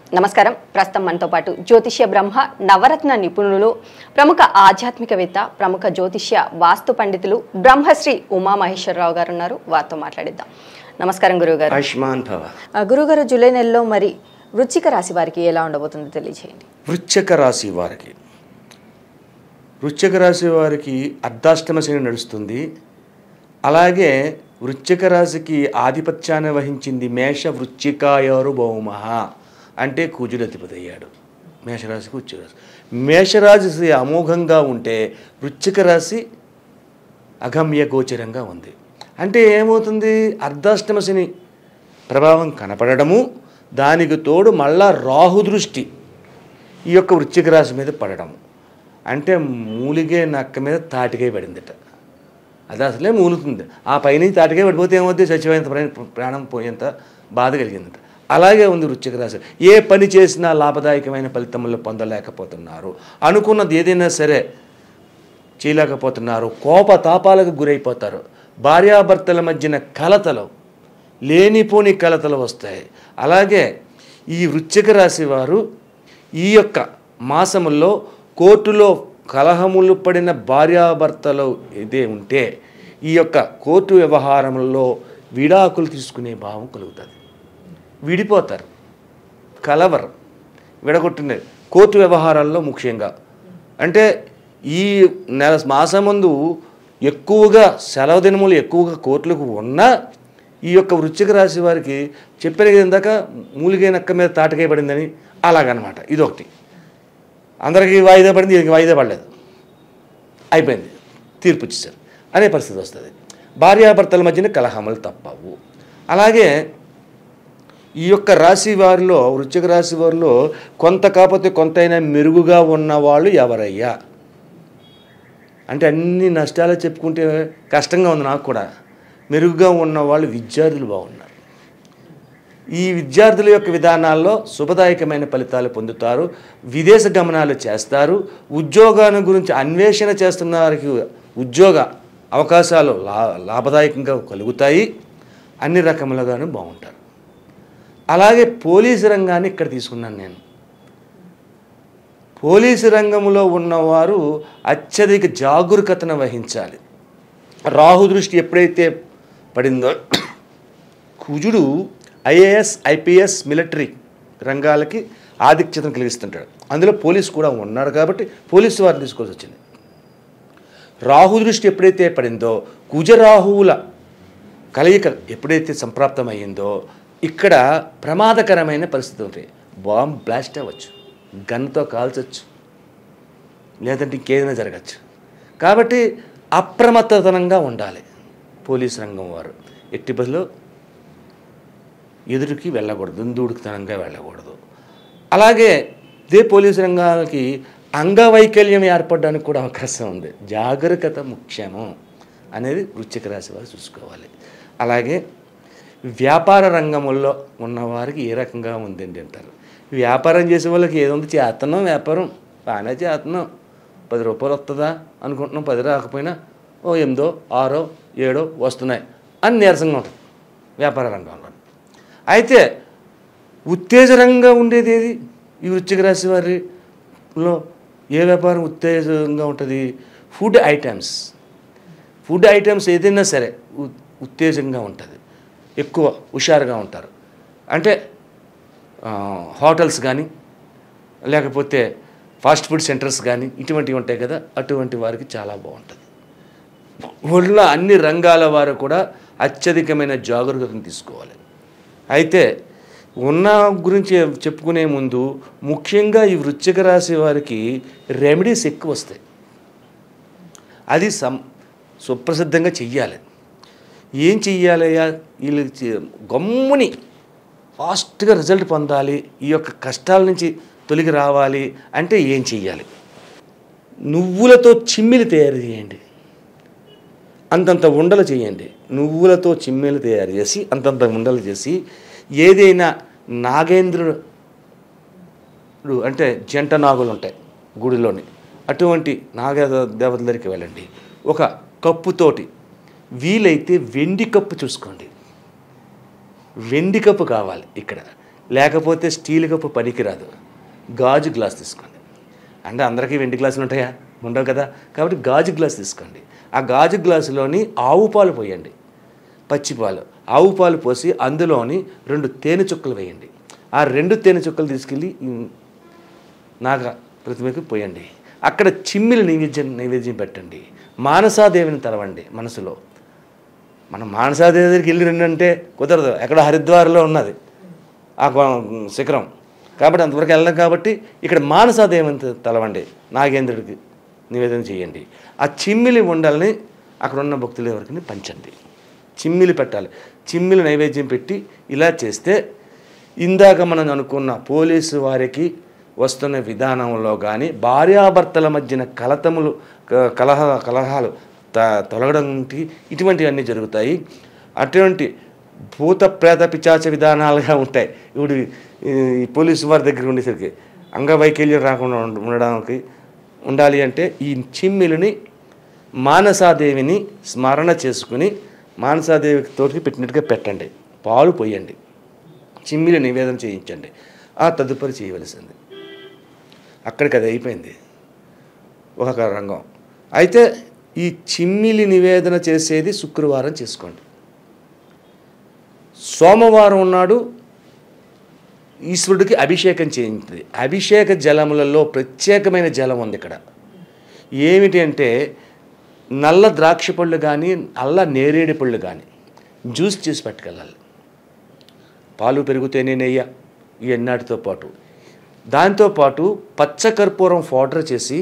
నమస్కారం ప్రస్తుతం మనతో పాటు జ్యోతిష్య బ్రహ్మ నవరత్న నిపుణులు ప్రముఖ ఆధ్యాత్మికవేత్త ప్రముఖ జ్యోతిష్య వాస్తు పండితులు బ్రహ్మశ్రీ ఉమా మహేశ్వరరావు గారు ఉన్నారు వారితో మాట్లాడిద్దాం నమస్కారం గురువుగారు ఆయుష్మాన్ భవ ఆ, గురువుగారు జూలై నెలలో మరి వృచ్చిక రాశి వారికి ఎలా ఉండబోతుందో తెలియజేయండి వృశ్చిక రాశి వారికి వృశ్చిక రాశి వారికి అర్ధాష్టమ శని నడుస్తుంది అలాగే వృశ్చిక రాశికి ఆధిపత్యాన్ని వహించింది మేష వృశ్చికాయోరు భౌమ అంటే కుజుడు అధిపతి అయ్యాడు మేషరాశికి వృశ్చిక రాశి మేషరాశి అమోఘంగా ఉంటే వృశ్చిక రాశి అగమ్య గోచరంగా ఉంది అంటే ఏమవుతుంది అర్ధాష్టమ శని ప్రభావం కనపడము దానికి తోడు మళ్ళా రాహు దృష్టి ఈ యొక్క వృశ్చిక రాశి మీద పడడం అంటే మూలిగే నక్క మీద తాటికాయ పడిందట అది అసలే మూలుతుంది ఆ పైనుంచి తాటికాయ పడిపోతే ఏమవుతుంది చచ్చిపోయేంత ప్రాణ- ప్రాణం పోయేంత బాధ కలిగిందట అలాగే ఉంది వృశ్చిక రాశి ఏ పని చేసినా లాభదాయకమైన ఫలితములు పొందలేకపోతున్నారు అనుకున్నది ఏదైనా సరే చేయలేకపోతున్నారు కోప తాపాలకు గురైపోతారు భార్యాభర్తల మధ్యన కలతలు లేనిపోని కలతలు వస్తాయి అలాగే ఈ వృశ్చిక రాశి వారు ఈ యొక్క మాసముల్లో కోర్టులో కలహములు పడిన భార్యాభర్తలు ఇదే ఉంటే ఈ యొక్క కోర్టు వ్యవహారంలో విడాకులు తీసుకునే భావం కలుగుతుంది విడిపోతారు కలవరు విడగొట్టిన కోర్టు వ్యవహారాల్లో ముఖ్యంగా అంటే ఈ నెల మాసం ముందు ఎక్కువగా సెలవు దినములు ఎక్కువగా కోర్టులకు ఉన్నా ఈ యొక్క వృశ్చిక రాశి వారికి చెప్పాను కదా ఇందాక మూలిగే నక్క మీద తాటకాయ పడిందని అలాగనమాట ఇదొకటి అందరికీ వాయిదా పడింది దీనికి వాయిదా పడలేదు అయిపోయింది తీర్పు ఇచ్చేసారు అనే పరిస్థితి వస్తుంది భార్యాభర్తల మధ్యన కలహములు తప్పవు అలాగే ఈ యొక్క రాశి వారిలో వృశ్చిక రాశి వారిలో కొంత కాకపోతే కొంతైనా మెరుగుగా ఉన్న వాళ్ళు ఎవరయ్యా అంటే అన్ని నష్టాలు చెప్పుకుంటే కష్టంగా ఉంది నాకు కూడా మెరుగుగా ఉన్న వాళ్ళు విద్యార్థులు బాగున్నారు ఈ విద్యార్థుల యొక్క విధానాల్లో శుభదాయకమైన ఫలితాలు పొందుతారు విదేశ గమనాలు చేస్తారు ఉద్యోగాల గురించి అన్వేషణ చేస్తున్న వారికి ఉద్యోగ అవకాశాలు లా లాభదాయకంగా కలుగుతాయి అన్ని రకములుగాను బాగుంటారు అలాగే పోలీసు రంగాన్ని ఇక్కడ తీసుకున్నాను నేను పోలీసు రంగంలో ఉన్నవారు అత్యధిక జాగరూకతను వహించాలి రాహు దృష్టి ఎప్పుడైతే పడిందో కుజుడు ఐఏఎస్ ఐపీఎస్ మిలిటరీ రంగాలకి ఆధిక్యతను కలిగిస్తుంటాడు అందులో పోలీసు కూడా ఉన్నాడు కాబట్టి పోలీసు వారిని తీసుకోవాల్సి వచ్చింది రాహు దృష్టి ఎప్పుడైతే పడిందో కుజరాహువుల కలయిక ఎప్పుడైతే సంప్రాప్తమయ్యిందో ఇక్కడ ప్రమాదకరమైన పరిస్థితి ఉంటాయి బాంబ్ బ్లాస్ట్ అవ్వచ్చు గన్తో కాల్చొచ్చు లేదంటే ఇంకేదైనా జరగచ్చు కాబట్టి అప్రమత్తతనంగా ఉండాలి పోలీస్ రంగం వారు ఎట్టి బస్సులో ఎదురుకి వెళ్ళకూడదు దుందుడుకుతనంగా వెళ్ళకూడదు అలాగే ఇదే పోలీసు రంగాలకి అంగవైకల్యం ఏర్పడడానికి కూడా అవకాశం ఉంది జాగరూకత ముఖ్యము అనేది వృశ్చిక రాశి వారు చూసుకోవాలి అలాగే వ్యాపార రంగంలో ఉన్నవారికి ఏ రకంగా ఉందండి అంటారు వ్యాపారం చేసే వాళ్ళకి ఏదుంది చేస్తున్నాం వ్యాపారం బాగానే చేస్తున్నాం పది రూపాయలు వస్తుందా అనుకుంటున్నాం పది రాకపోయినా ఓ ఎనిమిదో ఆరో ఏడో వస్తున్నాయి అని నీరసంగా ఉంటుంది వ్యాపార రంగంలో అయితే ఉత్తేజరంగా ఉండేది ఏది ఈ వృశ్చిక రాశి వారిలో ఏ వ్యాపారం ఉత్తేజంగా ఉంటుంది ఫుడ్ ఐటమ్స్ ఫుడ్ ఐటమ్స్ ఏదైనా సరే ఉ- ఉత్తేజంగా ఉంటుంది ఎక్కువ హుషారుగా ఉంటారు అంటే ఆ, హోటల్స్ కానీ లేకపోతే ఫాస్ట్ ఫుడ్ సెంటర్స్ కానీ ఇటువంటివి ఉంటాయి కదా అటువంటి వారికి చాలా బాగుంటుంది ఊళ్ళో అన్ని రంగాల వారు కూడా అత్యధికమైన జాగరూకతను తీసుకోవాలి అయితే ఉన్న గురించి చెప్పుకునే ముందు ముఖ్యంగా ఈ వృశ్చిక రాశి వారికి రెమెడీస్ ఎక్కువ వస్తాయి అది సం సుప్రసిద్ధంగా చెయ్యాలి ఏం చెయ్యాలయ్యా వీళ్ళు చే- గమ్ముని ఫాస్ట్గా రిజల్ట్ పొందాలి ఈ యొక్క కష్టాల నుంచి తొలగి రావాలి అంటే ఏం చెయ్యాలి నువ్వులతో చిమ్మిలి తయారు చేయండి అంతంత ఉండలు చేయండి నువ్వులతో చిమ్మెలు తయారు చేసి అంతంత ఉండలు చేసి ఏదైనా నాగేంద్రుడు అంటే జంట నాగులు ఉంటాయి గుడిలోని అటువంటి నాగ దేవతల దగ్గరికి వెళ్ళండి ఒక కప్పుతోటి వీలైతే వెండి కప్పు చూసుకోండి వెండి కప్పు కావాలి ఇక్కడ లేకపోతే స్టీల్ కప్పు పనికిరాదు గాజు గ్లాస్ తీసుకోండి అంటే అందరికీ వెండి గ్లాసులు ఉంటాయా ఉండవు కదా కాబట్టి గాజు గ్లాస్ తీసుకోండి ఆ గాజు గ్లాసులోని ఆవు పాలు పోయండి పచ్చి పాలు ఆవు పాలు పోసి అందులోని రెండు తేనె చుక్కలు వేయండి ఆ రెండు తేనె చుక్కలు తీసుకెళ్ళి ఈ నాగ ప్రతిమకి పోయండి అక్కడ చిమ్మిలి నైవేద్యం నైవేద్యం పెట్టండి మానసాదేవిని తలవండి మనసులో మనం మానసాదేవి దగ్గరికి వెళ్ళి రండి కుదరదు ఎక్కడ హరిద్వార్లో ఉన్నది ఆ కొ- శిఖరం కాబట్టి అంతవరకు వెళ్ళం కాబట్టి ఇక్కడ మానసాదేవిని త- తలవండి నాగేంద్రుడికి నివేదన చేయండి ఆ చిమ్మిలి ఉండల్ని అక్కడ ఉన్న భక్తుల ఎవరికి పంచండి చిమ్మిలి పెట్టాలి చిమ్మిలి నైవేద్యం పెట్టి ఇలా చేస్తే ఇందాక మనం అనుకున్న పోలీసు వారికి వస్తున్న విధానంలో కానీ భార్యాభర్తల మధ్యన కలతములు క- కలహ కలహాలు త తొలగడం వంటి ఇటువంటివన్నీ జరుగుతాయి అటువంటి భూత ప్రేత పిచాచ విధానాలుగా ఉంటాయి ఇప్పుడు ఈ పోలీసు వారి దగ్గర ఉండేసరికి అంగవైకల్యం రాకుండా ఉండ- ఉండడానికి ఉండాలి అంటే ఈ చిమ్మిలిని మానసాదేవిని స్మరణ చేసుకుని మానసాదేవి తోటికి పెట్టినట్టుగా పెట్టండి పాలు పోయండి చిమ్మిలి నివేదన చేయించండి ఆ తదుపరి చేయవలసింది అక్కడికి అది అయిపోయింది ఒక రంగం అయితే ఈ చిమ్మిలి నివేదన చేసేది శుక్రవారం చేసుకోండి సోమవారం నాడు ఈశ్వరుడికి అభిషేకం చేయించింది అభిషేక జలములలో ప్రత్యేకమైన జలం ఉంది ఇక్కడ ఏమిటి అంటే నల్ల ద్రాక్ష పళ్ళు కానీ నల్ల నేరేడు పళ్ళు కానీ జ్యూస్ చేసి పట్టుకెళ్ళాలి పాలు పెరుగుతేనే నెయ్య ఈ ఎన్నాటితో పాటు దాంతోపాటు పచ్చకర్పూరం పౌడర్ చేసి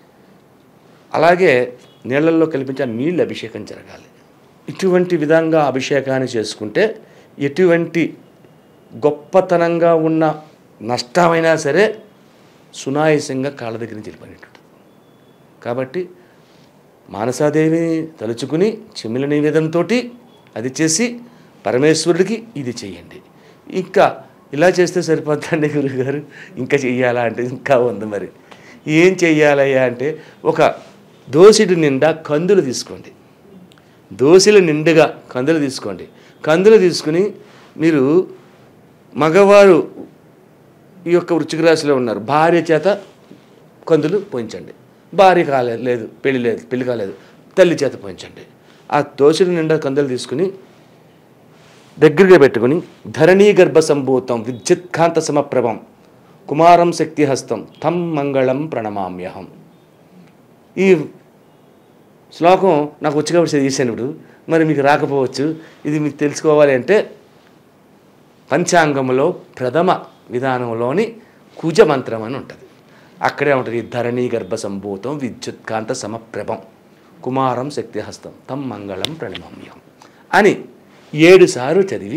అలాగే నీళ్ళల్లో కల్పించి ఆ నీళ్ళు అభిషేకం జరగాలి ఇటువంటి విధంగా అభిషేకాన్ని చేసుకుంటే ఎటువంటి గొప్పతనంగా ఉన్న నష్టమైనా సరే సునాయాసంగా కాళ్ళ దగ్గర నుంచి వెళ్ళిపోయినట్టు కాబట్టి మానసాదేవిని తలుచుకుని చెమ్మిల నివేదనతో అది చేసి పరమేశ్వరుడికి ఇది చేయండి ఇంకా ఇలా చేస్తే సరిపోతుందండి గురుగారు ఇంకా చెయ్యాలా అంటే ఇంకా ఉంది మరి ఏం చెయ్యాలయ్యా అంటే ఒక దోసిడి నిండా కందులు తీసుకోండి దోశల నిండుగా కందులు తీసుకోండి కందులు తీసుకుని మీరు మగవారు ఈ యొక్క వృచ్చిక రాశిలో ఉన్నారు భార్య చేత కందులు పోయించండి భార్య కాలేదు లేదు పెళ్లి లేదు పెళ్లి కాలేదు తల్లి చేత పోయించండి ఆ దోశల నిండా కందులు తీసుకుని దగ్గరగా పెట్టుకుని ధరణీ గర్భ సంభూతం విద్యుత్కాంత సమప్రభం కుమారం శక్తిహస్తం తం మంగళం ప్రణమామ్యహం ఈ శ్లోకం నాకు వచ్చి కాబట్టి చదివేశాను ఇప్పుడు మరి మీకు రాకపోవచ్చు ఇది మీకు తెలుసుకోవాలి అంటే పంచాంగంలో ప్రథమ విధానంలోని కుజ మంత్రం అని ఉంటుంది అక్కడే ఉంటుంది ధరణీ గర్భ సంభూతం విద్యుత్కాంత సమప్రభం కుమారం శక్తిహస్తం తం మంగళం ప్రణమామ్యం అని ఏడు సార్లు చదివి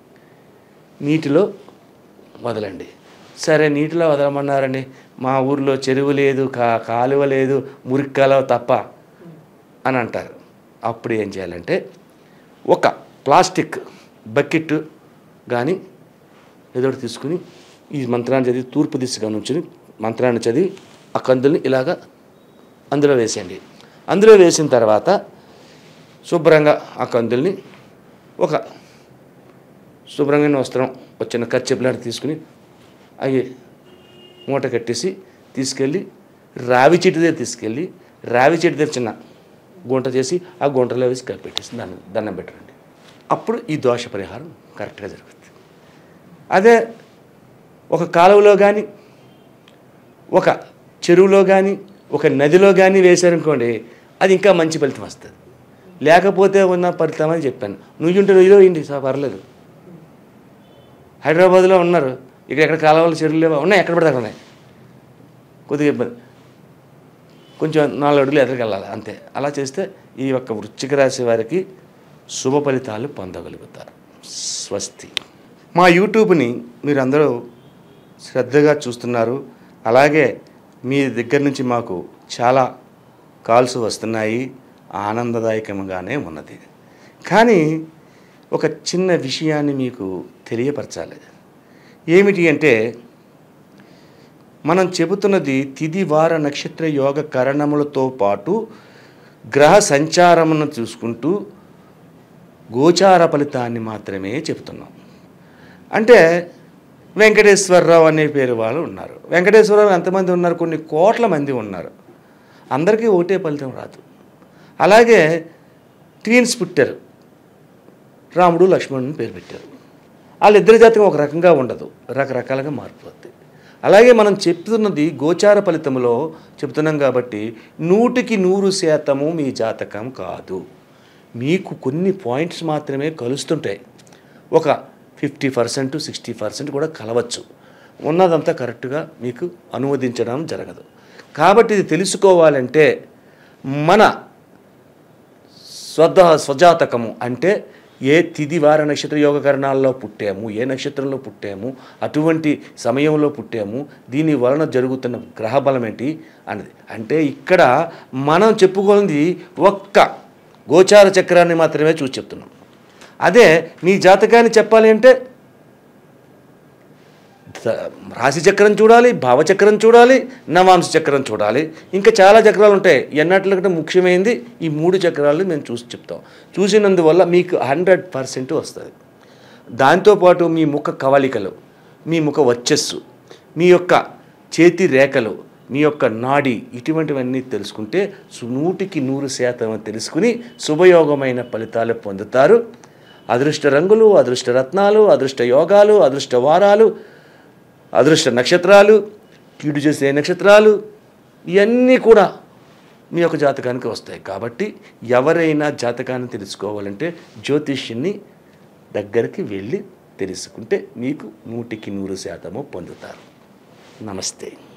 నీటిలో వదలండి సరే నీటిలో వదలమన్నారండి మా ఊర్లో చెరువు లేదు కా కాలువ లేదు మురిక్కాలవ తప్ప అని అంటారు అప్పుడు ఏం చేయాలంటే ఒక ప్లాస్టిక్ బకెట్ కానీ ఏదో ఒకటి తీసుకుని ఈ మంత్రాన్ని చదివి తూర్పు దిశగా నుంచుని మంత్రాన్ని చదివి ఆ కందుల్ని ఇలాగా అందులో వేసేయండి అందులో వేసిన తర్వాత శుభ్రంగా ఆ కందుల్ని ఒక శుభ్రంగా వస్త్రం వచ్చిన కచ్చెప్పులాంటి తీసుకుని అవి మూట కట్టేసి తీసుకెళ్ళి రావి చెట్టు దగ్గర తీసుకెళ్ళి రావి చెట్టు దగ్గర చిన్న గుంట చేసి ఆ గుంటలో వేసి కలిపి పెట్టేసి దాన్ని దండం పెట్టండి అప్పుడు ఈ దోష పరిహారం కరెక్ట్గా జరుగుతుంది అదే ఒక కాలువలో కానీ ఒక చెరువులో కానీ ఒక నదిలో కానీ వేశారనుకోండి అది ఇంకా మంచి ఫలితం వస్తుంది లేకపోతే ఉన్న ఫలితం అని చెప్పాను నువ్వుంటే నువ్వులో ఇండి సార్ పర్లేదు హైదరాబాద్లో ఉన్నారు ఇక్కడ ఎక్కడ కాలువలు చెరువులు లేవా ఉన్నాయి ఎక్కడ పడితే అక్కడ ఉన్నాయి కొద్దిగా ఇబ్బంది కొంచెం నాలుగు అడుగులు ఎదురుకు వెళ్ళాలి అంతే అలా చేస్తే ఈ యొక్క వృశ్చిక రాశి వారికి శుభ ఫలితాలు పొందగలుగుతారు స్వస్తి మా యూట్యూబ్ని మీరు అందరూ శ్రద్ధగా చూస్తున్నారు అలాగే మీ దగ్గర నుంచి మాకు చాలా కాల్స్ వస్తున్నాయి ఆనందదాయకంగానే ఉన్నది కానీ ఒక చిన్న విషయాన్ని మీకు తెలియపరచాలి ఏమిటి అంటే మనం చెబుతున్నది తిది వార నక్షత్ర యోగ కరణములతో పాటు గ్రహ సంచారమును చూసుకుంటూ గోచార ఫలితాన్ని మాత్రమే చెబుతున్నాం అంటే వెంకటేశ్వరరావు అనే పేరు వాళ్ళు ఉన్నారు వెంకటేశ్వరరావు ఎంతమంది ఉన్నారు కొన్ని కోట్ల మంది ఉన్నారు అందరికీ ఒకటే ఫలితం రాదు అలాగే ట్వీన్స్ పుట్టారు రాముడు లక్ష్మణుని పేరు పెట్టారు వాళ్ళిద్దరి జాతకం ఒక రకంగా ఉండదు రకరకాలుగా మారిపోద్ది అలాగే మనం చెప్తున్నది గోచార ఫలితంలో చెప్తున్నాం కాబట్టి నూటికి నూరు శాతము మీ జాతకం కాదు మీకు కొన్ని పాయింట్స్ మాత్రమే కలుస్తుంటాయి ఒక ఫిఫ్టీ పర్సెంట్ సిక్స్టీ పర్సెంట్ కూడా కలవచ్చు ఉన్నదంతా కరెక్ట్గా మీకు అనువదించడం జరగదు కాబట్టి ఇది తెలుసుకోవాలంటే మన స్వద స్వజాతకము అంటే ఏ తిది వార నక్షత్ర యోగకరణాల్లో పుట్టాము ఏ నక్షత్రంలో పుట్టాము అటువంటి సమయంలో పుట్టాము దీని వలన జరుగుతున్న గ్రహ బలం ఏంటి అన్నది అంటే ఇక్కడ మనం చెప్పుకోనిది ఒక్క గోచార చక్రాన్ని మాత్రమే చూసి చెప్తున్నాం అదే మీ జాతకాన్ని చెప్పాలి అంటే ద- రాశి చక్రం చూడాలి భావచక్రం చూడాలి నవాంశ చక్రం చూడాలి ఇంకా చాలా చక్రాలు ఉంటాయి ఎన్నట్లకంటే ముఖ్యమైనది ఈ మూడు చక్రాలు మేము చూసి చెప్తాం చూసినందువల్ల మీకు హండ్రెడ్ పర్సెంట్ వస్తుంది దాంతోపాటు మీ ముఖ కవలికలు మీ ముఖ వచ్చస్సు మీ యొక్క చేతి రేఖలు మీ యొక్క నాడి ఇటువంటివన్నీ తెలుసుకుంటే సు- నూటికి నూరు శాతం తెలుసుకుని శుభయోగమైన ఫలితాలు పొందుతారు అదృష్ట రంగులు అదృష్ట రత్నాలు అదృష్ట యోగాలు అదృష్ట వారాలు అదృష్ట నక్షత్రాలు కీడు చేసే నక్షత్రాలు ఇవన్నీ కూడా మీ యొక్క జాతకానికి వస్తాయి కాబట్టి ఎవరైనా జాతకాన్ని తెలుసుకోవాలంటే జ్యోతిష్యుని దగ్గరికి వెళ్ళి తెలుసుకుంటే మీకు నూటికి నూరు శాతము పొందుతారు నమస్తే